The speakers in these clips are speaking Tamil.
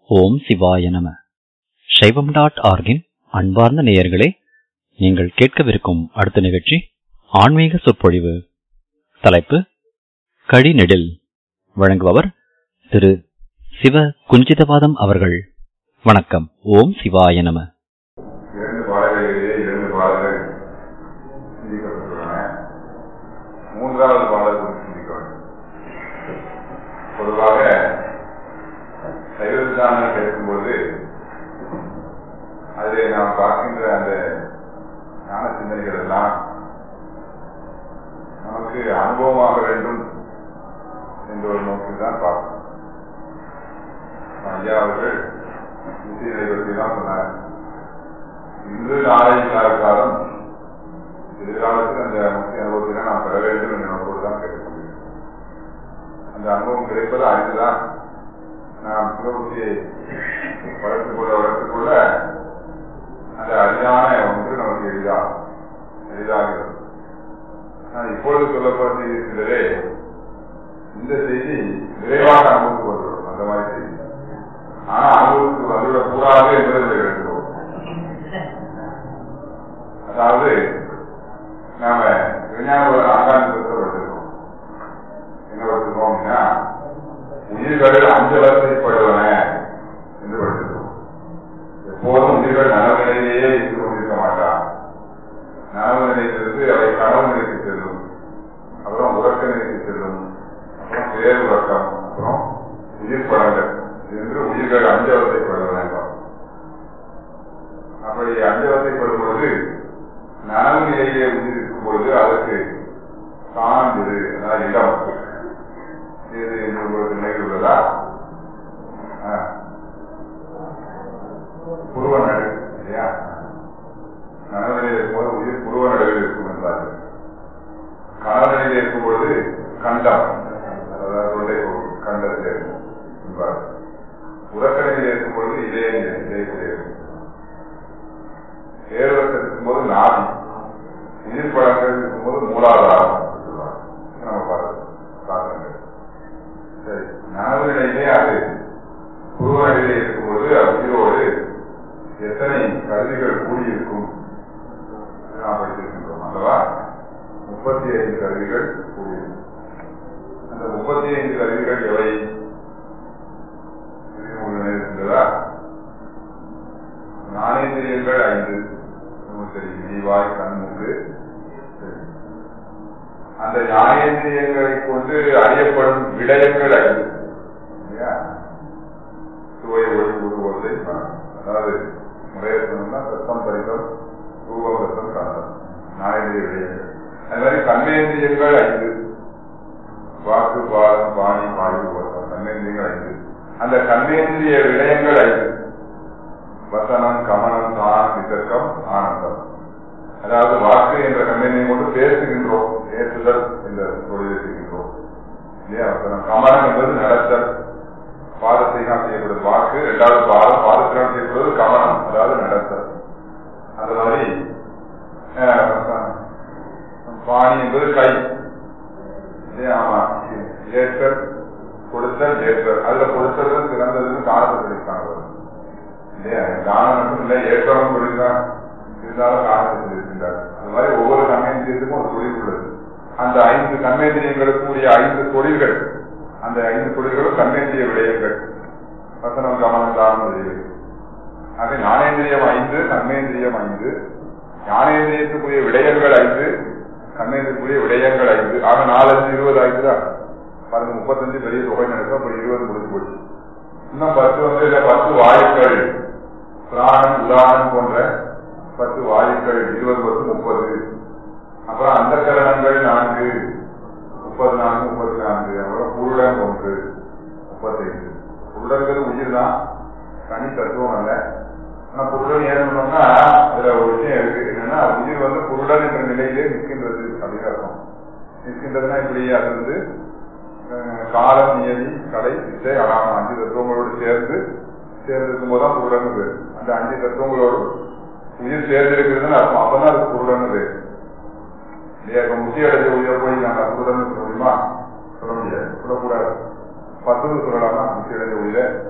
ஓம் சிவாய நம சைவம் டாட் ஆர்கின் அன்பார்ந்த நேயர்களே நீங்கள் கேட்கவிருக்கும் அடுத்த நிகழ்ச்சி ஆன்மீக சொற்பொழிவு தலைப்பு கழிநெடில் வழங்குபவர் திரு சிவ குஞ்சிதபாதம் அவர்கள் வணக்கம் ஓம் சிவாய நம இரண்டு பாடல்களிலே இரண்டு பாடல்கள் சிந்திக்கப்பட்டுள்ளன மூன்றாவது பாடல் குறித்து சிந்திக்க வேண்டும் பொதுவாக சைவத்தான கேட்கும்போது அதிலே நாம் பார்க்கின்ற அந்த ஞான சிந்தனைகள் எல்லாம் நமக்கு அனுபவமாக வேண்டும் என்ற ஒரு நோக்கில் தான் பார்க்கணும் ஐயா அவர்கள் விஷயத்தை பற்றி தான் சொன்னார் இன்று நாளை இல்லாவிட்டாலும் எதிர்காலத்தில் அந்த முக்கிய அனுபவத்தை நாம் பெற வேண்டும் என்ற நோக்கோடு தான் கேட்டுக்கொண்டிருக்கிறோம் அந்த அனுபவம் கிடைப்பது அறிந்துதான் நாம் சிவபுத்தியை வளர்த்துக் கொள்ள வளர்த்துக் கொள்ள அந்த அரிதான ஒன்று நமக்கு எளிதாகும் எளிதாகிறது நான் இப்பொழுது சொல்லப்பட்டு இருக்கின்றதே இந்த செய்தி விரைவாக அனுபவத்துக்கு வந்துவிடும் அந்த மாதிரி செய்தி ஆனா அனுபவத்துக்கு வந்துவிடக் கூடாது என்பதை எடுத்துக்கோ அதாவது நாம விஞ்ஞான ஆங்காங்கத்தை எடுத்துக்கோம் என்ன எடுத்துக்கோம் அப்படின்னா உயிர்கள் அஞ்சலத்தைப்படுவன என்று படிச்சிருக்கோம் எப்போதும் உயிர்கள் நனவு நிலையிலேயே இருந்து கொண்டிருக்க மாட்டான் நனவு நிலையிலிருந்து அவை கனவு நிலைக்கு செல்லும் அப்புறம் உறக்க நிலைக்கு செல்லும் அப்புறம் பேர் உறக்கம் அப்புறம் உயிர் படங்கள் என்று உயிர்கள் அஞ்சலத்தைப்படுவன அப்படி அஞ்சலத்தைப்படும் பொழுது நனவு நிலையிலே உயிர் இருக்கும் பொழுது அதற்கு சான்று அதாவது இடம் இது உங்களுக்கு நினைவு உள்ளதா புருவ நடு இல்லையா நனவு நிலையில் இருக்கும்போது உயிர் புருவ நடுவில் இருக்கும் என்றார்கள் கனவு நிலையில் இருக்கும் பொழுது கண்டம் அதாவது தொண்டை கண்டத்தில் இருக்கும் என்பார் உறக்க நிலையில் இருக்கும் பொழுது இதய நிலை இதயத்திலே இருக்கும் ஏறுவத்தில் இருக்கும்போது நாடி உயிர் பழங்கள் இருக்கும்போது மூலாதாரம் நம்ம பார்க்கணும் சரி நனவு நிலையிலே அது புருவ நிலையிலே இருக்கும்போது உயிரோடு எத்தனை கருவிகள் கூடியிருக்கும் நாம் படித்திருக்கின்றோம் அல்லவா முப்பத்தி ஐந்து கருவிகள் கூடியிருக்கும் அந்த முப்பத்தி ஐந்து கருவிகள் எவை இருக்கின்றதா ஞானேந்திரியங்கள் ஐந்து சரி மெய்வாய் கண் மூன்று அந்த ஞானேந்திரியங்களை கொண்டு அறியப்படும் விடயங்கள் ஐந்து சுவை ஒளி உருவத்தை அதாவது முறைய சொன்னோம்னா சத்தம் பரிசம் ரூபம் ரத்தம் கந்தம் ஞானேந்திரிய விடயங்கள் அது மாதிரி கண்ணேந்திரியங்கள் ஐந்து வாக்கு பாலம் பாணி வாயு வசம் கண்ணேந்திரியங்கள் ஐந்து அந்த கண்ணேந்திரிய விடயங்கள் ஐந்து வசனம் கமனம் தானம் விதர்க்கம் ஆனந்தம் அதாவது வாக்கு என்ற கண்ணனை கொண்டு பேசுகின்றோம் பேசுதல் என்ற தொழிலை செய்கின்றோம் இல்லையா வசனம் கமனம் என்பது நடத்தல் பாதத்தினால் செய்யப்படுவது வாக்கு இரண்டாவது பாதம் பாதத்தினால் செய்யப்படுவது கவனம் அதாவது நடத்தல் அந்த மாதிரி பாணி என்பது கை இல்லையா ஆமா ஏற்றல் கொடுத்தல் ஏற்றல் அதுல கொடுத்தல் சிறந்ததுன்னு காலத்தில் சொல்லியிருக்காங்க இல்லையா தானம் மட்டும் இல்லை ஏற்றமும் சொல்லியிருக்கான் இருந்தாலும் காரணத்தில் இருக்கின்றார் அது மாதிரி ஒவ்வொரு கண்ணேந்திரியத்துக்கும் ஒரு தொழில் உள்ளது அந்த ஐந்து கண்ணேந்திரியங்களுக்கு கூடிய ஐந்து தொழில்கள் அந்த ஐந்து தொழில்களும் கண்ணேந்திரிய விடயங்கள் வசனம் கவனம் தானம் விடயங்கள் ஆக ஞானேந்திரியம் ஐந்து கண்ணேந்திரியம் ஐந்து ஞானேந்திரியத்துக்குரிய விடயங்கள் ஐந்து கண்ணேந்திரத்துக்குரிய விடயங்கள் ஐந்து ஆக நாலஞ்சு இருபது ஆயிடுச்சுதான் பாருங்க முப்பத்தஞ்சு பெரிய தொகை நடக்கும் அப்படி இருபது முடிஞ்சு போச்சு இன்னும் பத்து வந்து இல்ல பத்து வாயுக்கள் பிராணம் உதாரணம் போன்ற பத்து வாயுக்கள் இருபது பத்து முப்பது அப்புறம் அந்த கரணங்கள் நான்கு முப்பது நான்கு முப்பத்தி நான்கு அப்புறம் புருடன் ஒன்று முப்பத்தைந்து புருடங்கிறது உயிர் தான் தனி தத்துவம் அல்ல ஆனா புருடன் ஏன் சொன்னோம்னா அதுல ஒரு விஷயம் இருக்கு என்னன்னா உயிர் வந்து புருடன் என்ற நிலையிலே நிற்கின்றது அப்படின்னு அர்த்தம் நிற்கின்றதுன்னா இப்படி அது வந்து காலம் நியதி கலை வித்தை அனாமம் அஞ்சு தத்துவங்களோடு சேர்ந்து சேர்ந்திருக்கும் போதுதான் புருடன் பேர் அந்த அஞ்சு தத்துவங்களோடு உயிர் சேர்ந்திருக்கிறதுன்னு அர்த்தம் அப்பதான் அது புருடன் பேர் இல்லையா இப்ப முக்கிய அடைஞ்ச உயிரை போய் நாங்க புருடன் சொல்ல முடியுமா சொல்ல முடியாது சொல்லக்கூடாது பத்துன்னு சொல்லலாமா முக்கிய அடைஞ்ச உயிரை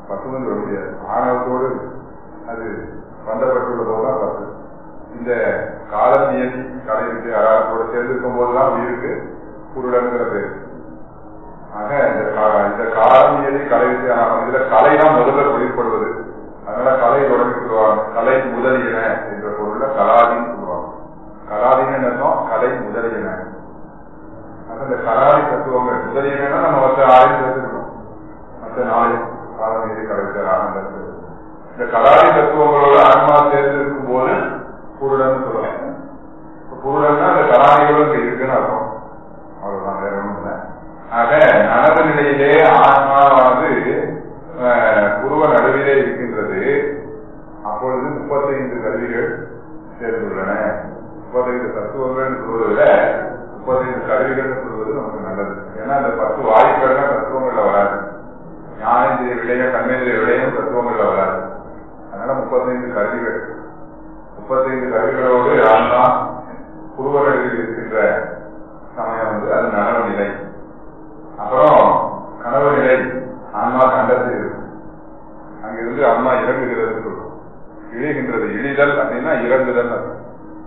பத்துன்னு சொல்ல முடியாது ஆணவத்தோடு அது பந்தப்பட்டுள்ள போதுதான் பத்து இந்த கால நியதி கலை விட்டு அறாரத்தோடு சேர்ந்து இருக்கும் போதுதான் உயிருக்கு குருடங்கிற பேர் ஆக இந்த கா- இந்த கால நியதி கலை விட்டு இதுல கலை தான் முதல்ல தொழிற்படுவது அதனால கலை தொடங்கி சொல்லுவாங்க கலை முதலியன என்ற பொருள்ல கலாதின்னு சொல்லுவாங்க கலாதின்னு அர்த்தம் கலை முதலியன அது அந்த கலாதி தத்துவங்கள் முதலியனா நம்ம மற்ற ஆயுள் சேர்த்துக்கணும் மற்ற நாளை காலநீதி கலைஞர் ஆனந்தம் இந்த கலாதி தத்துவங்களோட ஆன்மா சேர்ந்து இருக்கும் போது குருடன் சொல்லலாம் இப்ப குருடன்னா அந்த கலாதிகளும் இங்க இருக்குன்னு அர்த்தம் அவ்வளவுதான் வேற ஒண்ணும் இல்லை ஆக நனவு நிலையிலே ஆன்மாவானது அஹ், புருவ நடுவிலே இருக்கின்றது அப்பொழுது முப்பத்தைந்து கருவிகள் சேர்ந்துள்ளன முப்பத்தைந்து தத்துவங்கள் சொல்வதை விட முப்பத்தைந்து கருவிகள் சொல்வது நமக்கு நல்லது ஏன்னா அந்த பத்து வாயுக்கள்னா தத்துவங்கள்ல வராது ஞானேந்திரிய விடயம் கண்ணேந்திரிய விடயம் தத்துவங்கள்ல வராது அதனால முப்பத்தைந்து கருவிகள் முப்பத்தைந்து கருவிகளோடு ஆன்மா புருவ நடுவில் இருக்கின்ற சமயம் வந்து அது நனவு நிலை அப்புறம் கனவு நிலை ஆன்மா கண்டத்தில் இருக்கும் அங்கிருந்து ஆன்மா இறங்குகிறது சொல்லும் இழிகின்றது இழிதல் அப்படின்னா இறங்குதல் அர்த்தம்.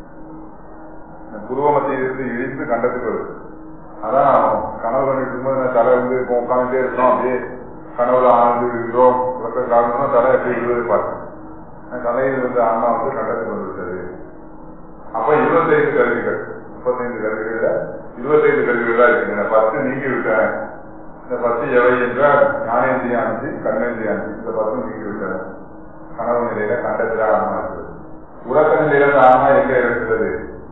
இந்த புருவ மத்தியிலிருந்து இழிந்து கண்டத்துக்கு வருது அதான் கனவு கண்டுட்டு இருக்கும்போது நான் தலை வந்து இப்போ உட்காந்துட்டே இருக்கோம் அப்படியே கனவுல ஆழ்ந்து இருக்கிறோம் உலக காரணம்னா தலை எப்படி விழுவது பார்த்தேன் அந்த தலையில் வந்து ஆன்மா வந்து கண்டத்துக்கு வந்துவிட்டது அப்ப இருபத்தைந்து கருவிகள் முப்பத்தைந்து கருவிகள்ல இருபத்தைந்து கருவிகள் தான் இருக்கின்றன பத்து நீக்கி விட்டேன் இந்த பத்து எவை என்றால் ஞானேந்திரியா அஞ்சு கண்ணேந்திரியா அஞ்சு இந்த பத்து நீக்கி விட்டன கனவு நிலையில கண்டத்துல ஆன்மா இருக்குது உறக்க நிலையில அந்த ஆன்மா எங்க இருக்கிறது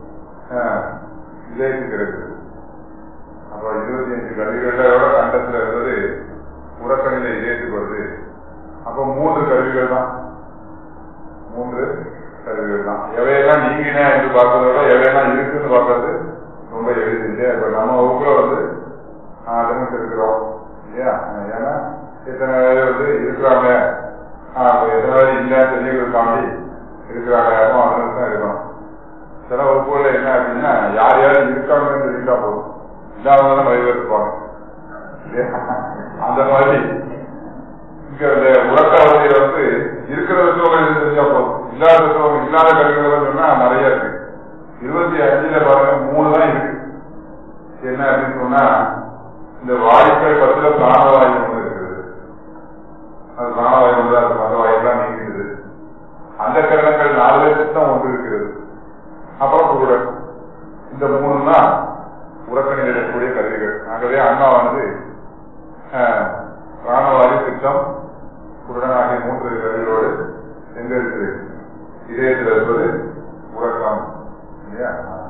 இதயத்துக்கு இருக்குது அப்ப இருபத்தி அஞ்சு கருவிகளோட கண்டத்துல இருந்தது உறக்க நிலை இதயத்துக்கு வருது அப்ப மூன்று கருவிகள் தான் மூன்று கருவிகள் தான் எவையெல்லாம் நீங்கின என்று பார்க்கறத விட எவையெல்லாம் இருக்குன்னு பார்க்கறது ரொம்ப எளிது இல்லையா இப்ப நம்ம வகுப்புல வந்து அதுன்னு இருக்கிறோம் இல்லையா ஏன்னா இத்தனை பேர் வந்து இருக்கிறாங்க ஆஹ் இப்ப எத்தனை பேர் இல்லைன்னு தெரிஞ்சுக்கிறதுக்காண்டி இருக்கிறாங்க அப்போ அதுன்னு தான் இருக்கணும் சில வகுப்புகள்ல என்ன அப்படின்னா யார் யார் இருக்காங்கன்னு தெரிஞ்சா போதும் இல்லாதவங்க தான் நிறைய பேர் இருப்பாங்க இல்லையா? அந்த மாதிரி இங்க இந்த உலக அவதியில வந்து இருக்கிற தத்துவங்கள் தெரிஞ்சா போதும் இல்லாத தத்துவம் இல்லாத கருவிகள் சொன்னா நிறைய இருக்கு இருபத்தி அஞ்சுல பாருங்க மூணு தான் இருக்கு என்ன அப்படின்னு சொன்னா இந்த வாயுக்கள் பத்துல பிராணவாயு ஒன்று இருக்குது அது பிராணவாயு ஒன்று அது மற்ற வாயுலாம் நீங்குது அந்த கரணங்கள் நாலு சுத்தம் ஒன்று இருக்கிறது அப்புறம் குருடன் இந்த மூணு தான் உறக்கணில் இருக்கக்கூடிய கருவிகள் ஆகவே அண்ணாவானது ஆஹ், பிராணவாயு சித்தம் குருடன் ஆகிய மூன்று கருவிகளோடு எங்க இருக்குது இதயத்தில் இருப்பது உறக்கம் இல்லையா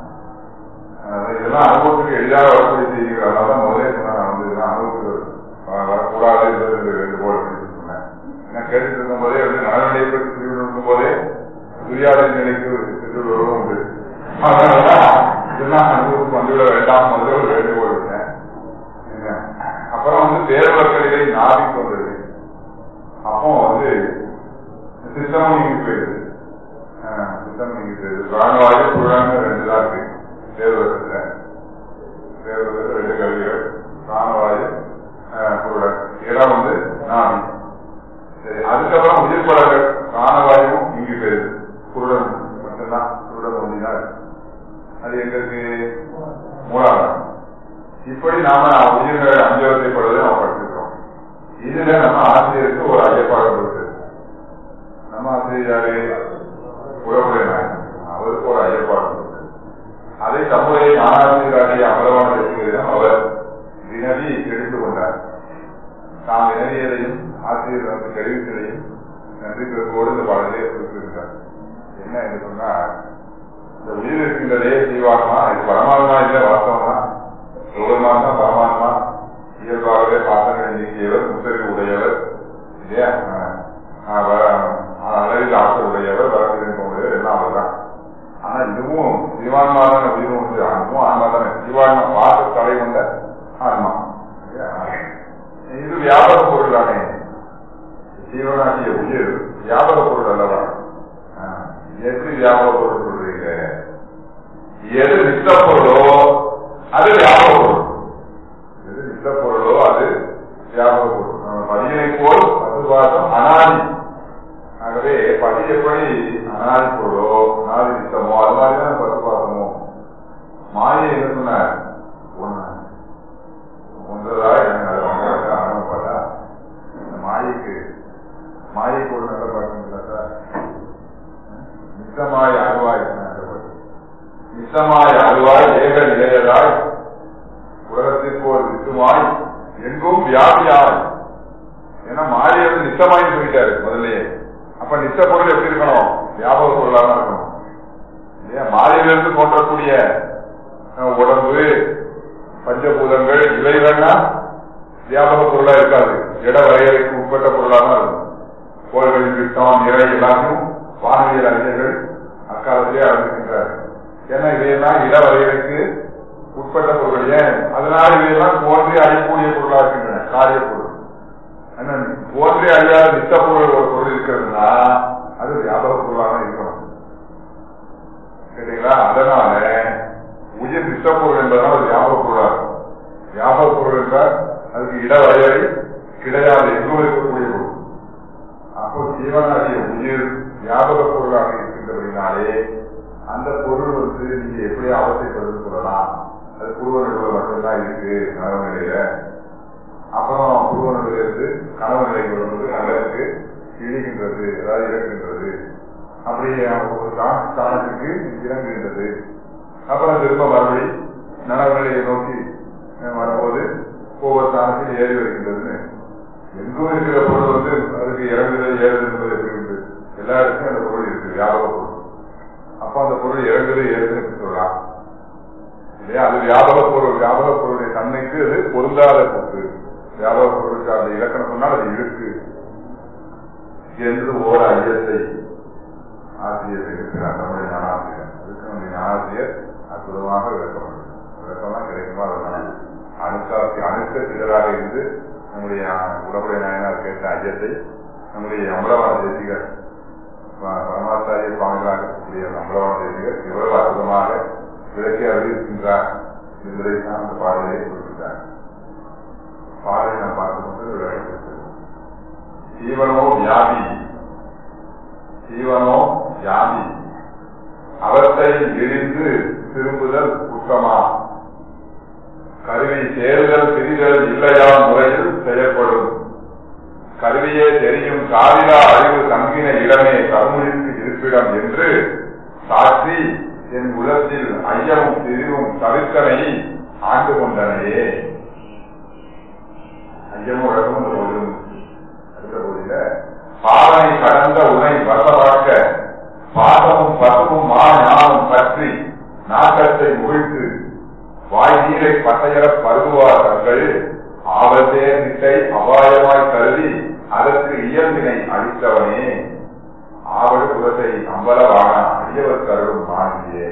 ஆஹ், இதெல்லாம் அனுபவத்துக்கு எளிதாக வரக்கூடிய செய்திகள் அதனால தான் முதலே சொன்னேன் நான் வந்து இதெல்லாம் அனுபவத்துக்கு வ- வரக்கூடாது என்பது ரெண்டு ரெண்டு போல் அப்படின்னு சொன்னேன் ஏன்னா கேட்டுட்டு இருக்கும் போதே வந்து நலநிலையை பற்றி புரிந்து இருக்கும் போதே துரியாத நிலைக்கு சென்று வருவதும் உண்டு அதனாலதான் இதெல்லாம் அனுபவத்துக்கு வந்துவிட வேண்டாம் முதல்ல ஒரு வேண்டுகோள் விட்டேன் என்ன? அப்புறம் வந்து தேர்வர்களிலே நாவிக்கு வந்தது அப்போ வந்து சித்தமும் நீங்கி போயிடுது ஆஹ், சித்தம் நீங்கி போயிடுது பிராணவாயு புராணம் ரெண்டு தான் இருக்கு தேர்வரத்துல தேர்வரத்துல ரெண்டு கல்விகள் பிராணவாயு ஆஹ், புருடன் இடம் வந்து நாவி சரி அதுக்கப்புறம் உயிர்ப்படங்கள் பிராணவாயுவும் நீங்கி போயிடுது குருடன் மட்டும்தான் குருடன் ஒன்றிதான் இருக்கு அது எங்க இருக்கு மூலாதாரம் இப்படி நாம உயிர்கள் அஞ்சவத்தைப்படுவதை நாம் படிச்சிருக்கோம் இதுல நம்ம ஆசிரியருக்கு ஒரு ஐயப்பாடு இருக்கு நம்ம ஆசிரியர் யாரு உறவுடைய நாயகன் அவருக்கு ஒரு ஐயப்பாடு இருக்கு அதை தம்முடைய ஞானாசிரியராகிய அமரவான பேசுகிறதும் அவர் வினவி எடுத்துக் கொண்டார் தாம் வினவியதையும் ஆசிரியர் வந்து தெரிவித்ததையும் நன்றி பெருக்கோடு இந்த பாடலே குறிப்பிட்டிருந்தார் என்ன என்று சொன்னா இந்த உயிர் இருக்கின்றதே ஜீவாத்மா இது பரமாத்மா இல்லை வாஸ்தவமா சிவபெருமான் தான் பரமாத்மா இயல்பாகவே பாசங்களை நீக்கியவர் முத்தறிவு உடையவர் இல்லையா ஆஹ் வர- ஆஹ் அளவில் ஆசை உடையவர் வரத்தின் உடையவர் எல்லாம் அவர் தான் ஆனா இதுவும் ஜீவான்மா தானே உயிரும் வந்து அதுவும் ஆன்மா தானே ஜீவான்மா பாச தலை கொண்ட ஆன்மா இல்லையா? இது வியாபக பொருள் தானே ஜீவனாகிய உயிர் வியாபக பொருள் அல்லவா ஆஹ், எது வியாபக பொருள் சொல்றீங்க எது நித்த பொருளோ அது வியாபக பொருள் எது நித்த பொருளோ அது வியாபக பொருள் நம்ம பதியனை போல் அது பாசம் அனாதி ஆகவே பதி எப்படி அனாதி பொருளோ அனாதி நித்தமோ அது மாதிரிதான் பத்து பாசமோ மாயை என்ன சொன்னார் ஒண்ணு ஒன்றதா எனக்கு அது ஒன்றா அனுப்பப்பட்டா இந்த மாயைக்கு மாயைக்கு ஒரு நல்ல பழக்கம் சார் நித்தமாய் அருவாய் நித்தமாய் அருவாய் ஏக நிலையதாய் உலகத்திற்கு ஒரு நித்துமாய் எங்கும் வியாபியாய் ஏன்னா மாயை வந்து நித்தமாய் சொல்லிட்டாரு முதல்லயே அப்ப நித்த பொருள் எப்படி இருக்கணும் வியாபக பொருளாக இருக்கணும் இல்லையா மாலையிலிருந்து தோன்றக்கூடிய அஹ், உடம்பு பஞ்சபூதங்கள் இவைகள்னா வியாபக பொருளா இருக்காது இட வரையறைக்கு உட்பட்ட பொருளாக தான் இருக்கும் கோள்களின் திட்டம் நிறை எல்லாத்தையும் வானவியல் அறிஞர்கள் அக்காலத்திலே அறிந்திருக்கின்றார் ஏன்னா இவையெல்லாம் இட வரையறைக்கு உட்பட்ட பொருள் ஏன் அதனால இவையெல்லாம் தோன்றி அழியக்கூடிய பொருளாக இருக்கின்றன காரிய பொருள் ஆனா தோன்றி அழியாத நித்த பொருள் ஒரு பொருள் இருக்கிறதுனா அது வியாபக பொருளாக இருக்கணும் சரிங்களா அதனால உயிர் நித்த பொருள் என்பதனால் அது வியாபக பொருளாக இருக்கும் வியாபக பொருள் என்றால் அதுக்கு இட வரையறை கிடையாது எங்கும் இருக்கக்கூடிய பொருள் அப்போ ஜீவனாகிய உயிர் வியாபக பொருளாக இருக்கின்றபடினாலே அந்த பொருள் வந்து நீங்க எப்படி அவசியப்படுது சொல்லலாம் அது பூர்வ நிலையில் மட்டும்தான் இருக்கு கனவு நிலையில அப்புறம் பூர்வ நிலையிலிருந்து கனவு நிலைக்கு வரும்போது நல்லதுக்கு இழிகின்றது அதாவது இறக்குகின்றது அப்படி ஒரு தான் ஸ்தானத்துக்கு இறங்குகின்றது அப்புறம் திரும்ப மறுபடி நனவு நிலையை நோக்கி அஹ், வரும்போது ஒவ்வொரு ஸ்தானத்தில் ஏறி வருகின்றதுன்னு எங்கும் இருக்கிற பொருள் வந்து அதுக்கு இறங்குதல் ஏறுதல் என்பது எப்படி உண்டு எல்லா இடத்துலையும் அந்த பொருள் இருக்கு வியாபக பொருள் அப்ப அந்த பொருள் இறங்குது ஏறுது என்று சொல்லலாம் இல்லையா அது வியாபக பொருள் வியாபக பொருளுடைய தன்மைக்கு அது பொருந்தாத பொருள் வியாபக பொருளுக்கு அந்த இலக்கணம் சொன்னால் அது இருக்கு என்று ஓர் ஐயத்தை ஆசிரியர் இருக்கிறார் நம்முடைய ஞானாசிரியர் அதுக்கு நம்முடைய ஞானாசிரியர் அற்புதமாக விளக்கம் விளக்கம்லாம் கிடைக்குமா அதெல்லாம் அணுக்காசி அணுக்க சிலராக இருந்து நம்முடைய உடம்புடைய நாயனார் கேட்ட ஐயத்தை நம்முடைய அம்பலவான தேசிகர் ப- பரமாச்சாரிய சுவாமிகளாக இருக்கக்கூடிய அந்த அம்பலவான தேசிகர் எவ்வளவு அற்புதமாக விளக்கி அறிவிக்கின்றார் என்பதை தான் அந்த பாடலை குறிப்பிட்டார் பாடலை நாம் பார்த்துக்கொண்டு விளக்கி ஜீவனோ வியாபி ஜீவனோ வியாபி அவற்றை எரிந்து திரும்புதல் குற்றமா கருவி சேருதல் பிரிதல் இல்லையா முறையில் செய்யப்படும் கருவியே தெரியும் காவிலா அறிவு தங்கின இடமே கருமொழிக்கு இருப்பிடம் என்று சாட்சி என் உலகத்தில் ஐயமும் திரிவும் தவிர்த்தனை ஆண்டு கொண்டனையே ஐயமும் உலகமும் இந்த போதிலும் அடுத்த போதில பாவனை கடந்த உனை வசமாக்க பாதமும் பசுவும் மா ஞானம் பற்றி நாட்டத்தை முகிழ்த்து வாய் நீரை பட்டையர பருகுவார் தங்கள் ஆபத்தே நிட்டை அபாயமாய் கருதி அதற்கு இயல்பினை அளித்தவனே ஆவடு குலத்தை அம்பலவான அடியவர் கருடும் மாநிலே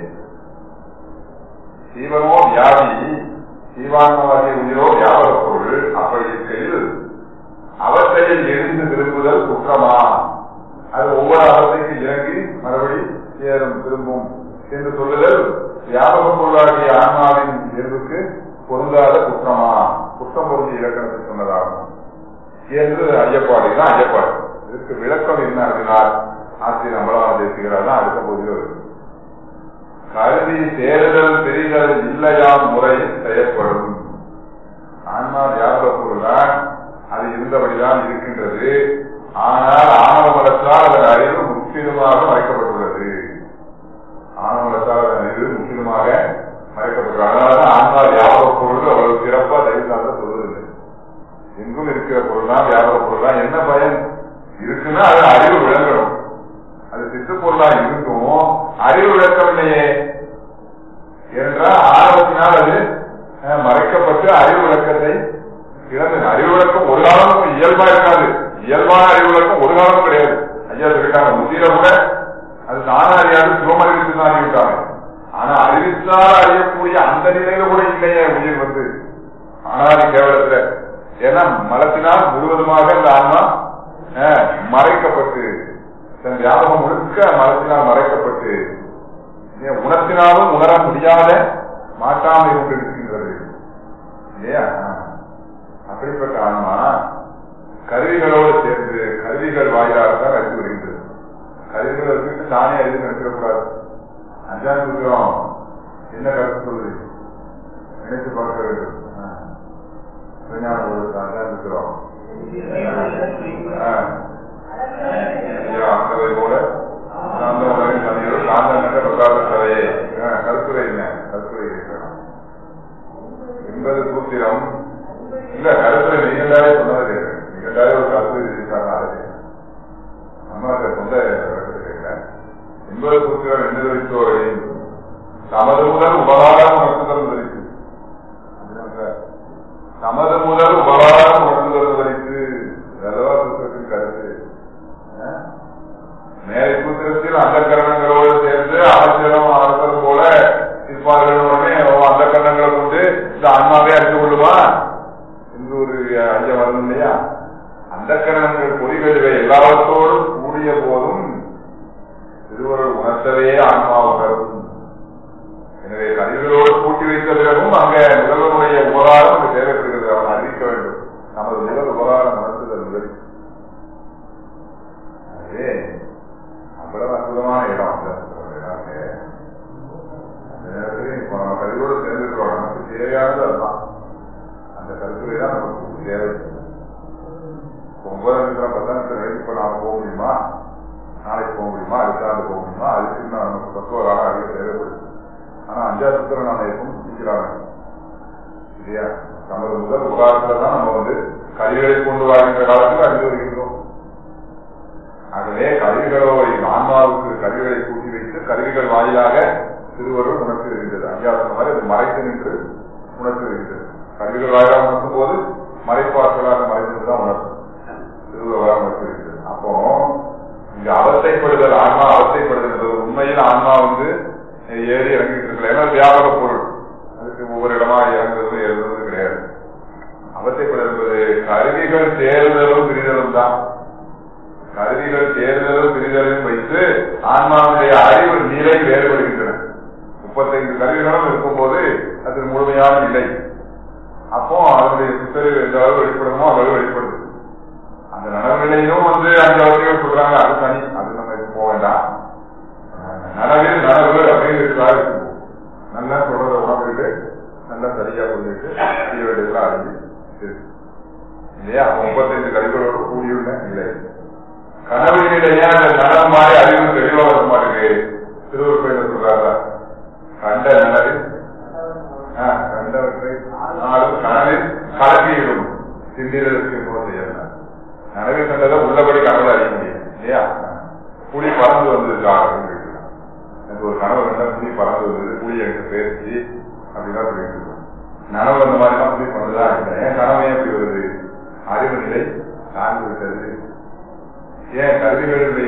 சீவனோ வியாதி சீவான்மவாதிய உயிரோ வியாபக பொருள் அப்படி இருக்கையில் அவற்றையில் எழுந்து திரும்புதல் குற்றமா அது ஒவ்வொரு அவத்தைக்கு இறங்கி மறுபடி சேரும் திரும்பும் என்று சொல்லுதல் வியாபக பொருளாகிய ஆன்மாவின் இயல்புக்கு பொருந்தாத குற்றமா குற்றம் பொருந்திய இலக்கணத்தை சொன்னதாகும் என்று ஐயப்பாடு இதுதான் ஐயப்பாடு இதற்கு விளக்கம் என்ன அப்படின்னார் ஆசிரியர் அம்பலவான தேசிகிறார் தான் அடுத்த போதில் வருது கருதி தேர்தல் தெரிதல் இல்லையாம் முறையில் செய்யப்படும் ஆன்மா வியாபக பொருள்தான் அது இருந்தபடிதான் இருக்கின்றது ஆனால் ஆணவ மலத்தால் அதன் அறிவு முற்றிலுமாக மறைக்கப்பட்டுள்ளது ஆணவ மலத்தால் அதன் அறிவு முற்றிலுமாக மறைக்கப்பட்டுள்ளது அதனாலதான் ஆன்மா வியாபக பொருள் அவ்வளவு சிறப்பா தயவு சார்ந்த சொல்வதில்லை எங்கும் இருக்கிற பொருள் தான் வியாபக பொருள் தான் என்ன பயன் இருக்குன்னா அது அறிவு விளங்கணும் அது சித்து பொருளா இருக்கும் அறிவு விளக்கவில்லையே என்றால் ஆணவத்தினால் அது அஹ், மறைக்கப்பட்டு அறிவு விளக்கத்தை இழந்தது அறிவு விளக்கம் ஒரு காலமும் இயல்பா இருக்காது இயல்பான அறிவு விளக்கம் ஒரு காலமும் கிடையாது ஐயா சொல்லிட்டாங்க முதிர கூட அது தானா அறியாது சிவம் அறிவித்து தான் அறிவிட்டாங்க ஆனா அறிவித்தால் அறியக்கூடிய அந்த நிலையில கூட இல்லையே உயிர் வந்து ஆனாதி கேவலத்துல ஏன்னா மலத்தினால் முழுவதுமாக இந்த ஆன்மா அஹ், மறைக்கப்பட்டு தன் வியாபகம் முழுக்க மலத்தினால் மறைக்கப்பட்டு ஏன் உணர்த்தினாலும் உணர முடியாத மாட்டாமை கொண்டிருக்கின்றது இல்லையா அப்படிப்பட்ட ஆன்மா கருவிகளோடு சேர்ந்து கருவிகள் வாயிலாக தான் அறிவு வருகின்றது கருவிகளை வச்சுட்டு தானே அறிவு நினைச்சிடக்கூடாது அஞ்சாம் சூத்திரம் என்ன கருத்து சொல்லுது நினைத்து பார்க்க வேண்டும் ஆ. விஞ்ஞான பொருள் அஞ்சாம் சூத்திரம் ஆ. ஐயா, ஆண்டவை போல சாந்த உலகின் தண்ணீரோடு சாந்த நட்ட பிரகாச சதையே ஆ, கருத்துரை என்ன கருத்துரை கேட்கலாம் என்பது சூத்திரம் இல்ல கருத்துரை நீங்களாவே சொன்னது நீங்களாவே ஒரு கருத்து இருக்காங்க அது நம்ம அந்த சொந்த கருத்து கேட்கல என்பது சூத்திரம் என்ன தெரிவித்தோரை தமது முதல் உபகாரம் உணர்த்துதல் தெரிவித்து தமது முதல் உபகாரம் உணர்த்துதல் தெரிவித்து நல்லவா சூத்திரத்தின் கருத்து ஆ? மேலை சூத்திரத்தில் அந்த கரணங்களோடு சேர்ந்து அமைச்சரும் அரசரும் போல இருப்பார்கள் உடனே அந்த கரணங்களை கொண்டு இந்த ஆன்மாவே அறிந்து கொள்ளுமா என்று ஒரு ஐயம் வரும் இல்லையா அந்த கரணங்கள் பொறிகளிவை எல்லாவற்றோடும் கூடிய போதும் திருவருள் உணர்த்தவே ஆன்மா உணரும் எனவே கருவிகளோடு கூட்டி வைத்த பிறகும் அங்க முதல்வனுடைய உபகாரம் அங்கு தேவைப்படுகிறது அவன் அறிவிக்க வேண்டும் நமது முதல் உபகாரம் உணர்த்துதல் முதல் அதே அவ்வளவு அற்புதமான இடம் அந்த இடம் அங்க. அந்த நேரத்துல இப்ப நம்ம கருவியோடு சேர்ந்துருக்கோம் நமக்கு தேவையானது அதுதான் அந்த கருத்துரை தான் நமக்கு தேவை இப்ப ஒன்பதாம் நிமிஷம் பத்தாம் நிமிஷம் வரைக்கும் இப்ப நாம போக முடியுமா நாளைக்கு போக முடியுமா அடுத்த ஆண்டு போக முடியுமா அதுக்கு இன்னும் நமக்கு பக்குவராக அதிக தேவைப்படுது ஆனா அஞ்சாவது சுத்திரம் நாம எப்பவும் சிந்திக்கிறாங்க இல்லையா நமது முதல் உதாரணத்துல தான் நம்ம வந்து கருவிகளை கொண்டு வாழ்கின்ற காலத்தில் அறிந்து வருகின்றோம் ஆகவே கருவிகளோ ஆன்மாவுக்கு கருவிகளை கூட்டி வைத்து கருவிகள் வாயிலாக திருவருள் உணர்த்தி வருகின்றது ஐயா சொன்ன மாதிரி அது மறைத்து நின்று உணர்த்தி வருகின்றது கருவிகள் வாயிலாக உணர்த்தும் போது மறைப்பாற்றலாக மறைந்து தான் உணர்த்தும் திருவருளாக உணர்த்தி வருகின்றது அப்போ இங்க அவஸ்தைப்படுதல் ஆன்மா அவஸ்தைப்படுதல் என்பது உண்மையில் ஆன்மா வந்து ஏறி இறங்கிட்டு இருக்கல ஏன்னா அது வியாபக பொருள் அதுக்கு ஒவ்வொரு இடமா இறங்குறது எழுதுறது கிடையாது அவஸ்தைப்படுதல் என்பது கருவிகள் தேர்தலும் பிரிதலும் தான் கருவிகள் தேர்தலும் பிரிதலும் வைத்து ஆன்மாவுடைய அறிவு நிலை வேறுபடுகின்றன முப்பத்தைந்து கருவிகளும் இருக்கும்போது அது முழுமையான நிலை அப்போ அதனுடைய சித்தறிவு எந்த அளவு வெளிப்படுமோ அந்த அளவு வெளிப்படுது அந்த நனவுநிலையும் வந்து அஞ்சு அவர்கள் சொல்றாங்க அது தனி அது நம்ம இது போக வேண்டாம் அஹ் நனவில் நனவு அப்படின்னு இருக்கிறாரு நல்லா சொல்றத உணர்ந்துட்டு நல்லா சரியா புரிஞ்சுட்டு செய்ய வேண்டியதெல்லாம் அறிஞ்சு சரி. இல்லையா முப்பத்தைந்து கருவிகளோடு கூடியுள்ள நிலை கனவு நிலையா அந்த நனவு மாதிரி அறிவு தெளிவா வர மாட்டேங்குது திருவருப்பையில சொல்றாங்க கண்ட நனவில் ஆஹ் கண்டவற்றை நாளும் கனவில் கலப்பியிடும் சிந்திரருக்கு போது செய்யலாம் நனவில் கண்டதை உள்ளபடி கனவு அறிய முடியும் இல்லையா புலி பறந்து வந்திருக்கா அப்படின்னு கேட்கலாம். எனக்கு ஒரு கனவு கண்டா புலி பறந்து வந்தது புலி எனக்கு பேசி அப்படிதான் சொல்லிட்டு இருக்கோம் நனவு அந்த மாதிரி தான் புலி பண்ணதா இல்லை ஏன் கனவு ஏன் இப்படி வருது அறிவு நிலை தாழ்ந்து விட்டது ஏன் கருவிகளுடைய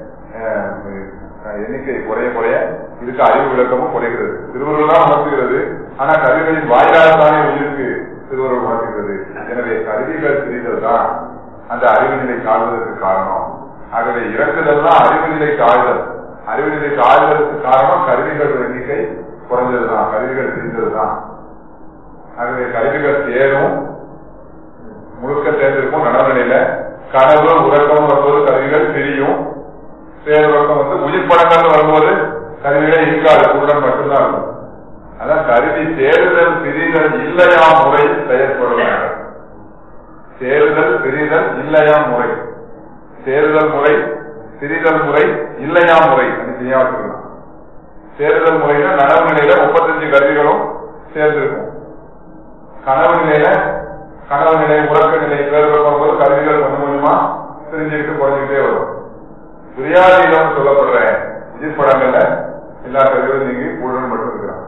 அஹ், எண்ணிக்கை குறைய குறைய இதுக்கு அறிவு விளக்கமும் குறைகிறது திருவருள் தான் உணர்த்துகிறது ஆனா கருவிகளின் வாயிலாக தானே உயிருக்கு திருவருள் உணர்த்துகிறது எனவே கருவிகள் பிரிதல் தான் அந்த அறிவு நிலை தாழ்வதற்கு காரணம் ஆகவே இறக்குதல் தான் அறிவு நிலை தாழ்தல் அறிவு நிலை தாழ்வதற்கு காரணம் கருவிகள் எண்ணிக்கை குறைஞ்சதுதான் கருவிகள் பிரிந்ததுதான் ஆகவே கருவிகள் தேரும் முழுக்க சேர்ந்திருக்கும் நனநிலையில கனவு உறக்கம் வரும்போது கருவிகள் பிரியும் பேருறக்கம் வந்து உயிர் படங்கள் வரும்போது கருவிகளே இருக்காது குருடன் மட்டும்தான் இருக்கும் அதான் கருவி தேடுதல் பிரிதல் இல்லையா முறை செயற்படுவாங்க தேடுதல் பிரிதல் இல்லையா முறை தேடுதல் முறை பிரிதல் முறை இல்லையா முறை தனித்தனியா வச்சுக்கலாம் தேடுதல் முறையில நனவு நிலையில முப்பத்தஞ்சு கருவிகளும் சேர்ந்திருக்கும் கனவு நிலையில கனவு நிலை உறக்க நிலை பேர் போது கருவிகள் கொஞ்சம் கொஞ்சமா பிரிஞ்சுக்கிட்டு குறைஞ்சிக்கிட்டே வரும் துரியாதீனம் சொல்லப்படுற விஜய் படங்கள்ல எல்லா கருவிகளும் நீங்கி பூழன் மட்டும் இருக்கிறான்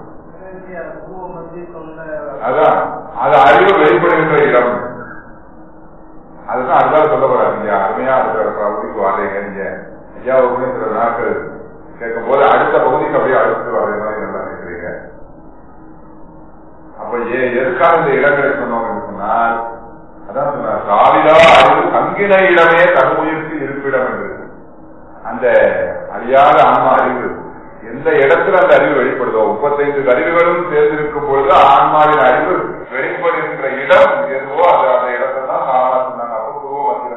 அதான் அது அறிவு வெளிப்படுகின்ற இடம் அதுதான் அதுதான் சொல்ல போறாரு நீங்க அருமையா இருக்கிற பகுதிக்கு வர்றீங்க நீங்க ஐயாவுக்குமே சில நாட்கள் கேட்கும் போது அடுத்த பகுதிக்கு அப்படியே அழைச்சிட்டு வர்ற மாதிரி நல்லா நினைக்கிறீங்க அப்ப ஏ எதுக்காக இந்த இடங்களை சொன்னோம் சொன்னால் அதான் சொன்னார் காவிலா அறிவு தங்கின இடமே தன்முயற்சி இருப்பிடம் என்று அந்த அழியாத ஆன்மா அறிவு எந்த இடத்துல அந்த அறிவு வெளிப்படுதோ முப்பத்தைந்து அறிவுகளும் சேர்ந்திருக்கும் பொழுது ஆன்மாவின் அறிவு வெளிப்படுகின்ற இடம் எதுவோ அது அந்த இடத்தை தான் சாரா சொன்னாங்க அப்போ குருவ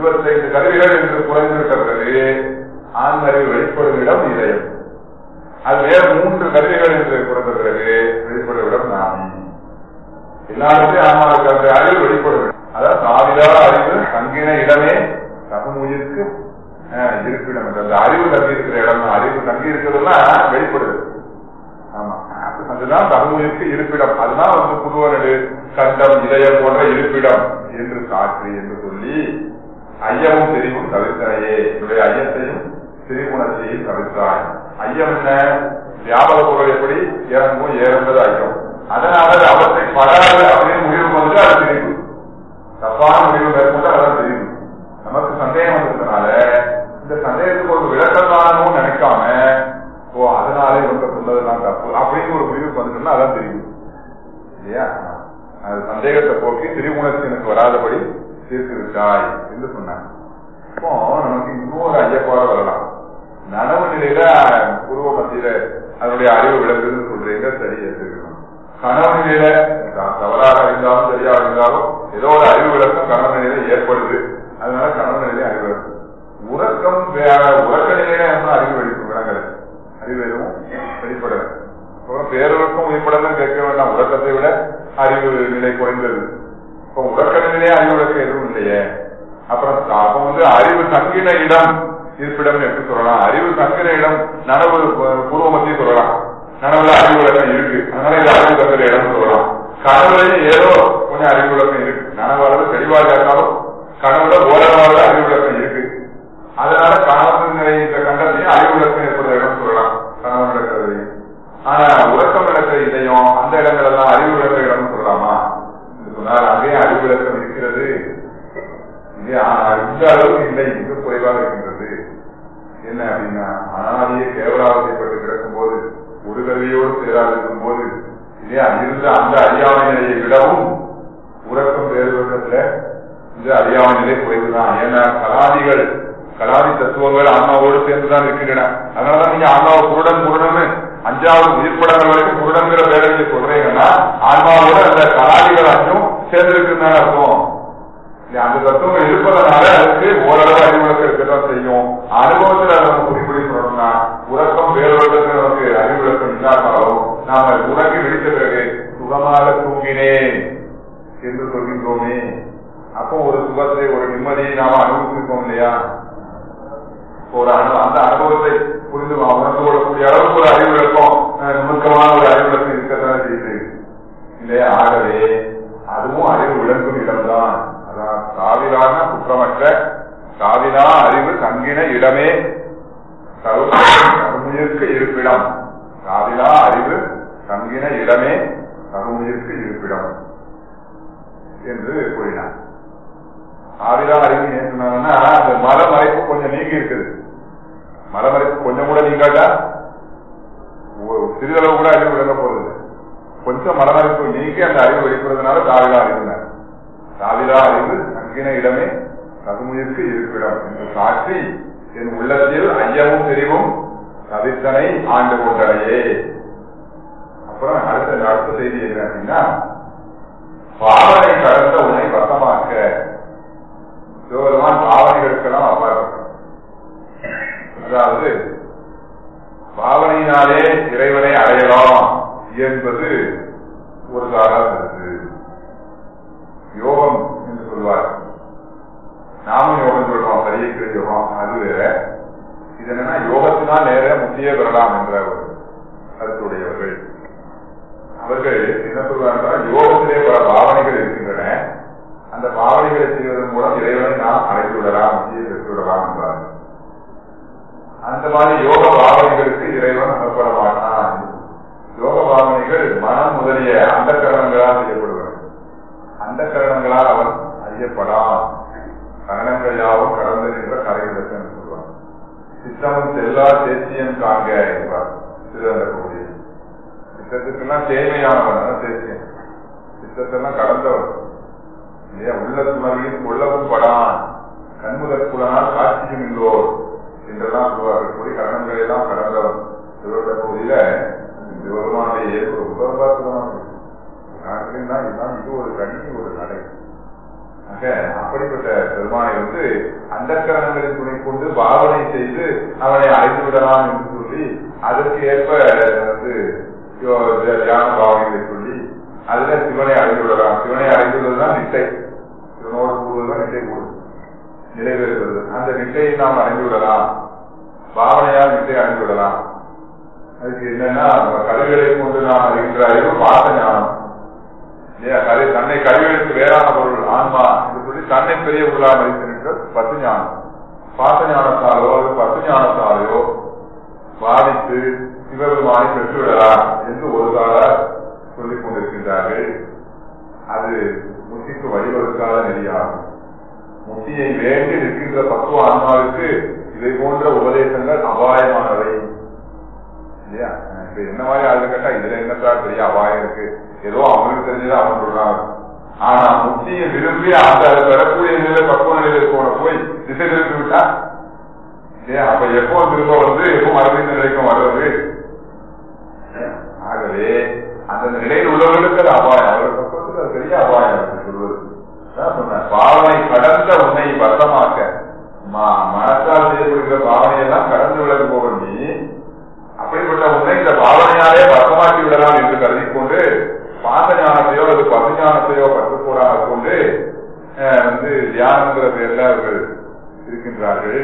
இருபத்தைந்து கருவிகள் என்று குறைந்துவிட்ட பிறகு ஆண்மறிவு வெளிப்படும் இடம் இதயம் அது வேற மூன்று கருவிகள் என்று குறைந்த பிறகு வெளிப்படும் இடம் நாமி எல்லாருமே ஆன்மாவுக்கு அந்த அறிவு வெளிப்படும் அதாவது சாவிதா அறிவு தங்கின இடமே தகுமுயிருக்கு இருப்பிடம் என்று அந்த அறிவு தங்கி இருக்கிற இடம் அறிவு தங்கி இருக்கிறதெல்லாம் வெளிப்படுது ஆமா அதுதான் தகுமுயிருக்கு இருப்பிடம் அதுதான் வந்து புதுவனடு கண்டம் இதயம் போன்ற இருப்பிடம் என்று காற்று என்று சொல்லி ஐயமும் தெரிவும் தவிர்த்தனையே என்னுடைய ஐயத்தையும் திரிகுணத்தையும் தவிர்த்தாய் ஐயம் என்ன வியாபக பொருள் எப்படி இறங்கும் ஏறுவது ஐயம் அதனால அவற்றை படாது அப்படின்னு முடிவு வந்து அது தெரிவு தப்பான முடிவு மேற்கொண்டு அதான் தெரிவு நமக்கு சந்தேகம் வந்ததுனால இந்த சந்தேகத்துக்கு ஒரு விளக்கம் தானமும் நினைக்காம ஓ அதனாலே இவங்க சொன்னதெல்லாம் தப்பு அப்படின்னு ஒரு முடிவுக்கு வந்துட்டோம்னா அதான் தெரியும் இல்லையா அது சந்தேகத்தை போக்கி திரிகுணத்து எனக்கு வராதபடி தீர்த்து விட்டாய் என்று சொன்னாங்க இப்போ நமக்கு இன்னொரு ஐயப்பாடு வரலாம் நனவு நிலையில பூர்வ மத்தியில அதனுடைய அறிவு விளங்குதுன்னு சொல்றீங்க சரி எடுத்துக்கணும் கனவு நிலையில தவறாக இருந்தாலும் சரியா இருந்தாலும் ஏதோ ஒரு அறிவு விளக்கம் கனவு நிலையில ஏற்படுது அதனால கனவு நிலையில அறிவு விளக்கு உறக்கம் உறக்க நிலையில என்ன அறிவு வெளிப்பு விளங்கல அறிவு எதுவும் வெளிப்படல பேருக்கும் வெளிப்படலாம் கேட்க வேண்டாம் உறக்கத்தை விட அறிவு நிலை குறைந்தது இப்போ உறக்க நிலையே அறிவு விளக்கம் எதுவும் இல்லையே அப்புறம் அப்ப வந்து அறிவு தங்கின இடம் இருப்பிடம் எப்படி சொல்லலாம் அறிவு தங்கின இடம் நனவு பூர்வ மத்தியும் சொல்லலாம் நனவுல அறிவு விளக்கம் இருக்கு அதனால இது அறிவு தங்குற இடம் சொல்லலாம் கனவுலையும் ஏதோ கொஞ்சம் அறிவு விளக்கம் இருக்கு நனவாளர் தெளிவாக இருந்தாலும் கனவுல ஓரளவாக அறிவு விளக்கம் இருக்கு அதனால கனவு நிலை இந்த கண்டத்தையும் அறிவு விளக்கம் ஏற்படுற இடம் சொல்லலாம் கனவு நடக்கிறதையும் ஆனா உறக்கம் நடக்கிற இதையும் அந்த இடங்கள் எல்லாம் அறிவு விளக்க இடம் சொல்லலாமா சொன்னால் அங்கேயும் அறிவு விளக்கம் இருக்கிறது இந்த அளவுக்கு இல்லை மிக குறைவாக இருக்கின்றது என்ன அப்படின்னா அனாதியே கேவலாவதைப்பட்டு கிடக்கும் போது ஒரு கல்வியோடு சேராது இருக்கும் போது இல்லையா இருந்த அந்த அறியாமை நிலையை விடவும் உறக்கம் வேறுபடுறதுல இந்த அறியாமை நிலை குறைவுதான் ஏன்னா கலாதிகள் கலாதி தத்துவங்கள் ஆன்மாவோடு சேர்ந்துதான் இருக்கின்றன அதனாலதான் நீங்க ஆன்மாவை குருடன் குருடன் அஞ்சாவது உயிர்ப்படங்கள் வரைக்கும் குருடங்கிற பேரவை சொல்றீங்கன்னா ஆன்மாவோட அந்த கலாதிகள் அஞ்சும் சேர்ந்திருக்குன்னு அர்த்தம் அந்த தத்துவங்கள் இருப்பதனால அதுக்கு ஓரளவு அறிவுறுத்த இருக்கதான் செய்யும் அனுபவத்தில் அதை நம்ம குறிப்பிடி சொல்லணும்னா உறக்கம் வேறுபடுறது நமக்கு அறிவுறுத்தம் இல்லாமலும் நாம உறங்கி விழித்த பிறகு சுகமாக தூங்கினேன் என்று சொல்கின்றோமே அப்போ ஒரு சுகத்தை ஒரு நிம்மதியை நாம அனுபவிச்சிருக்கோம் இல்லையா ஒரு அனு அந்த அனுபவத்தை புரிந்து உணர்ந்து கொள்ளக்கூடிய அளவுக்கு ஒரு அறிவு விளக்கம் நுணுக்கமான ஒரு அறிவு விளக்கம் இருக்கத்தான் செய்யுது இல்லையா ஆகவே அதுவும் அறிவு விளக்கும் இடம்தான் அதான் காவிலான குற்றமற்ற காவிலா அறிவு தங்கின இடமே தகுமுயிர்க்கு இருப்பிடம் காவிலா அறிவு தங்கின இடமே தகுமுயிர்க்கு இருப்பிடம் என்று கூறினார் ஆவிலா அறிவு ஏன் சொன்னாங்கன்னா அந்த மரமறைப்பு கொஞ்சம் நீங்கி இருக்குது மரமறைப்பு கொஞ்சம் கூட நீங்காட்டா சிறிதளவு கூட அறிவு விளங்க போறது கொஞ்சம் மரமறைப்பு நீக்கி அந்த அறிவு வெளிப்படுறதுனால தாவிலா அறிவுனார் தாவிலா அறிவு தங்கின இடமே தகுமுயிர்க்கு இருப்பிடம் என்று காட்டி என் உள்ளத்தில் ஐயமும் தெரிவும் தவித்தனை ஆண்டு கொண்டனையே அப்புறம் அடுத்த அடுத்த செய்தி என்ன அப்படின்னா பாவனை கடந்த உன்னை வசமாக்க சிவபெருமான் பாவனைகளுக்கெல்லாம் அப்பாற்பட்டோம் அதாவது பாவனையினாலே இறைவனை அடையலாம் என்பது ஒரு சாரா கருத்து யோகம் என்று சொல்வார் நாமும் யோகம் சொல்றோம் பரியக்கிற யோகம் அது வேற இது என்னன்னா யோகத்தினால் நேர முத்தியே பெறலாம் என்ற ஒரு கருத்துடையவர்கள் அவர்கள் என்ன சொல்றாங்க யோகத்திலே பல பாவனைகள் இருக்கின்றன அந்த பாவனைகளை செய்வதன் மூலம் இறைவனை நாம் அடைந்து விடலாம் முத்தியை பெற்று விடலாம் என்றார் அந்த மாதிரி யோக பாவனைகளுக்கு இறைவன் அகப்பட மாட்டான் யோக பாவனைகள் மனம் முதலிய அந்த கரணங்களால் செய்யப்படுவது அந்த கரணங்களால் அவன் அறியப்படான் கரணங்கள் யாவும் கடந்து நின்ற கரைவிடத்து என்று சொல்வார் சித்தமும் செல்லா தேசியம் காண்க என்பார் திருவள்ளக்கூடிய சித்தத்துக்கெல்லாம் தேவையானவன் தேசியம் சித்தத்தெல்லாம் கடந்தவன் இல்லையா உள்ள சுமர்வின் கொள்ளவும் படான் கண்முதற் புலனால் காட்சியும் இல்லோர் என்றெல்லாம் சொல்வார்கள் கூறி கரணங்களை எல்லாம் கடந்தவன் திருவள்ள பகுதியில சிவபெருமானுடைய இயல்பு ரொம்ப ரொம்ப அற்புதமாக இருக்கு நாட்டுன்னா இதுதான் இது ஒரு கணி ஒரு நடை ஆக அப்படிப்பட்ட பெருமானை வந்து அந்தக்கரணங்களின் துணை கொண்டு பாவனை செய்து அவனை அடைந்து விடலாம் என்று சொல்லி அதற்கு ஏற்ப வந்து யோ- தியான பாவனைகளை சொல்லி அதுல சிவனை அடைந்து விடலாம் சிவனை அடைந்துள்ளதுதான் நிட்டை சிவனோடு கூடுவதுதான் நிட்டை கூடும் நிறைவேறுவது அந்த நிட்டையை நாம் அடைந்து விடலாம் பாவனையால் நிட்டை அடைந்து விடலாம் அதுக்கு என்னன்னா நம்ம கருவிகளை கொண்டு நாம் அறிகின்ற அறிவு பாச ஞானம் இல்லையா கரு தன்னை கருவிகளுக்கு வேறான பொருள் ஆன்மா என்று சொல்லி தன்னை பெரிய பொருளாக மதித்திருக்கிறது பத்து ஞானம் பாச ஞானத்தாலோ அல்லது பத்து ஞானத்தாலோ பாதித்து சிவபெருமானை பெற்றுவிடலாம் என்று ஒரு கால சொல்லிக் கொண்டிருக்கின்றார்கள் அது முத்திக்கு வழிவகுக்காத நெறியாகும் முத்தியை வேண்டி நிற்கின்ற பக்குவ ஆன்மாவுக்கு இதை போன்ற உபதேசங்கள் அபாயமானவை இல்லையா இப்ப என்ன மாதிரி ஆளு கேட்டா இதுல என்னத்தா பெரிய அபாயம் இருக்கு ஏதோ அவனுக்கு தெரிஞ்சதை அவன் சொல்றான் ஆனா முக்தியை விரும்பி அந்த பெறக்கூடிய நிலை பக்குவ நிலையில இருக்கவன போய் திசை திருப்பி விட்டா இல்லையா அப்ப எப்போ திரும்ப வந்து எப்போ மறுபடியும் நிலைக்கும் வர்றது ஆகவே அந்த நிலையில் உள்ளவர்களுக்கு அது அபாயம் அவர்கள் பக்குவத்துக்கு அது பெரிய அபாயம் இருக்கு சொல்வது அதான் சொன்னேன் பாவனை கடந்த உன்னை வசமாக்க ம- மனத்தால் செய்யப்படுகிற பாவனையெல்லாம் கடந்து விலகு போக நீ அப்படிப்பட்ட உன்னை இந்த பாவனையாலே வசமாக்கி விடலாம் என்று கருதி கொண்டு பாச ஞானத்தையோ அல்லது பசு ஞானத்தையோ கற்றுக்கூடாக கொண்டு அஹ், வந்து தியானங்கிற பேர்ல அவர்கள் இருக்கின்றார்கள்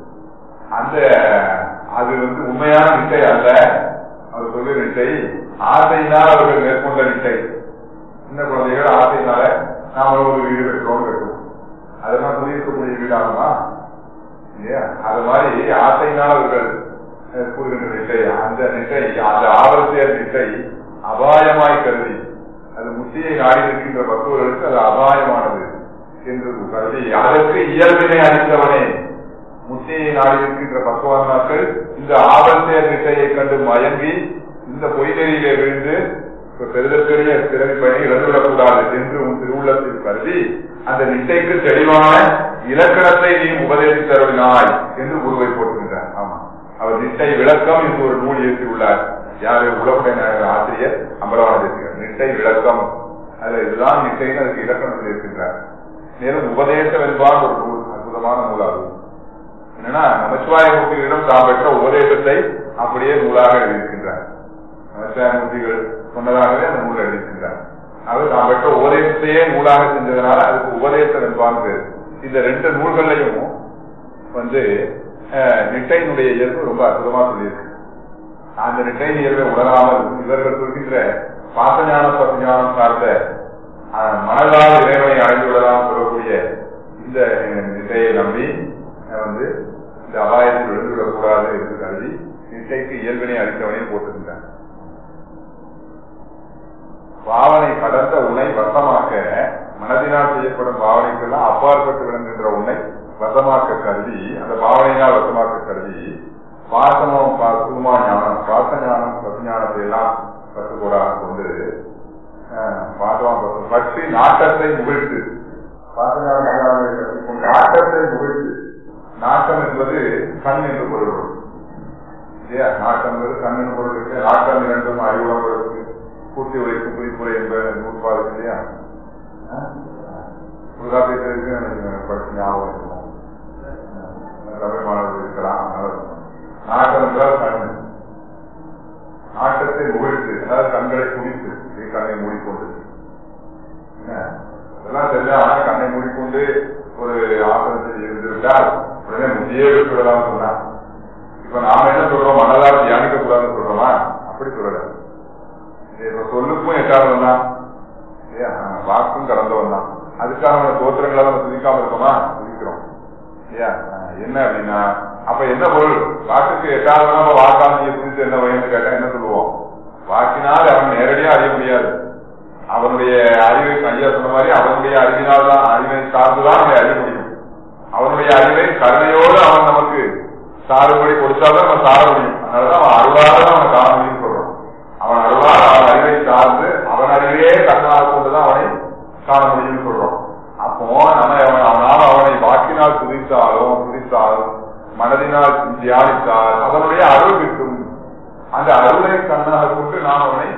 அந்த அது வந்து உண்மையான நிட்டை அல்ல அவர் சொல்லுற நிட்டை ஆசையினால் அவர்கள் மேற்கொண்ட நிட்டை சின்ன குழந்தைகள் ஆசையினால நாம ஒரு வீடு கட்டுறோம் கட்டுவோம் அதெல்லாம் குடியிருக்கக்கூடிய வீடாகுமா இல்லையா அது மாதிரி ஆசையினால் அவர்கள் அஹ், கூறுகின்ற நிட்டை அந்த நிட்டை அந்த ஆபத்திய நிட்டை அபாயமாய் கருதி அது முத்தியை நாடி இருக்கின்ற பக்குவர்களுக்கு அது அபாயமானது என்று கருதி அதற்கு இயல்பினை அளித்தவனே முத்தியை நாடி இருக்கின்ற பக்குவான்மாக்கள் இந்த ஆபத்திய நிட்டையை கண்டு மயங்கி இந்த பொய்நெறியிலே விழுந்து இப்ப பெருதற்கரிய பிறவி பணி இழந்துவிடக்கூடாது என்று உன் திருவுள்ளத்தில் கருதி அந்த நிட்டைக்கு தெளிவான இலக்கணத்தை நீ உபதேசித்து தருவினாய் என்று குருவை போட்டுகின்றார் ஆமா அவர் நிட்டை விளக்கம் என்று ஒரு நூல் இயற்றியுள்ளார் யாரு உலகுடைய நாயகர் ஆசிரியர் அம்பலவான தேசிகர் நிட்டை விளக்கம் அதுல இதுதான் நிட்டைன்னு அதுக்கு இலக்கணம் சொல்லியிருக்கின்றார் மேலும் உபதேசம் என்பார் ஒரு நூல் அற்புதமான நூலாகும் என்னன்னா நமச்சிவாயமூர்த்திகளிடம் தாம் பெற்ற உபதேசத்தை அப்படியே நூலாக எழுதியிருக்கின்றார் நமச்சிவாயமூர்த்திகள் சொன்னதாகவே அந்த நூல் எழுதியிருக்கின்றார் அவர் தாம் பெற்ற உபதேசத்தையே நூலாக செஞ்சதுனால அதுக்கு உபதேசம் என்பான்னு பேரு இந்த ரெண்டு நூல்கள்லையும் வந்து அஹ், நிட்டையினுடைய இயல்பு ரொம்ப அற்புதமா சொல்லியிருக்கு அந்த நிட்டையின் இயல்பை உணராமல் இவர்கள் சொல்கின்ற பாசஞான பசுஞானம் சார்ந்த அஹ், மனதால் இறைவனை அடைந்து விடலாம் சொல்லக்கூடிய இந்த அஹ், நிட்டையை நம்பி அஹ், வந்து இந்த அபாயத்தில் விழுந்துவிடக் கூடாது என்று கருதி நிட்டைக்கு இயல்பினை அளித்தவனையும் போட்டிருந்தார் பாவனை கடந்த உன்னை வசமாக்க மனதினால் செய்யப்படும் பாவனைக்கெல்லாம் அப்பாற்பட்டு விளங்குகின்ற உன்னை வசமாக்க கருதி அந்த பாவனையினால் வசமாக்க கருதி பாசனம் சுகுமா ஞானம் பாச ஞானம் பசுஞானத்தை எல்லாம் கற்றுக்கூடாக கொண்டு அஹ், பாசமா பசு- பற்றி நாட்டத்தை முகிழ்த்து பாசஞான ஞானத்தை கற்றுக்கொண்டு நாட்டத்தை முகிழ்த்து நாட்டம் என்பது கண் என்று பொருள் இல்லையா நாட்டம் என்பது கண் என்று பொருள் இருக்கு நாட்டம் இரண்டும் அறிவுணர்வுகளுக்கு கூட்டி உழைக்கும் குறிப்புரை என்ப நூற்பாடு இல்லையா தொல்காப்பியத்திற்கு எனக்கு படிச்சு ஞாபகம் இருக்கும் அஹ் தமிழ் மாணவர்கள் இருக்கலாம் அதனால நாட்டம் என்றால் கண் நாட்டத்தை முகிழ்த்து அதாவது கண்களை குடித்து இப்படி கண்ணை மூடிக்கொண்டு என்ன? இதெல்லாம் தெரிஞ்சா ஆனா கண்ணை மூடிக்கொண்டு ஒரு ஆசனத்தில் இருந்துவிட்டால் உடனே முதியே விட்டுவிடலாம் சொன்னா இப்ப நாம என்ன சொல்றோம் மனதால் தியானிக்க கூடாதுன்னு சொல்றோமா அப்படி சொல்லல இது இப்ப சொல்லுக்கும் எட்டாதவன் தான் இல்லையா? ஆஹ் வாக்கும் கடந்தவன் தான் அதுக்காக நம்ம தோத்திரங்களை நம்ம துதிக்காம இருக்கோமா துதிக்கிறோம் இல்லையா ஆஹ் என்ன அப்படின்னா அப்ப என்ன பொருள் வாக்குக்கு எட்டாவது நம்ம வாக்கால் நீ புரிந்து என்ன வயசு கேட்டா என்ன சொல்லுவோம் வாக்கினால் அவன் நேரடியா அறிய முடியாது அவனுடைய அறிவை ஐயா சொன்ன மாதிரி அவனுடைய அறிவினால் தான் அறிவை சார்ந்துதான் அவனை அறிய முடியும் அவனுடைய அறிவை கருணையோடு அவன் நமக்கு சாறுபடி கொடுத்தாதான் நம்ம சார முடியும் அதனாலதான் அவன் அருளாக அவனை காண முடியும்னு சொல்றோம் அவன் அருளால் அவன் அறிவை சார்ந்து அவன் அறிவே கண்ணால் கொண்டுதான் அவனை காண முடியும்னு சொல்றோம் அப்போ நம்ம அவன் அவனால் அவனை வாக்கினால் துதித்தாலும் துதித்தாலும் மனதினால் தியானித்தால் அவனுடைய அருள் கிட்டும் அந்த அருளை கண்ணாக கொண்டு நாம் அவனை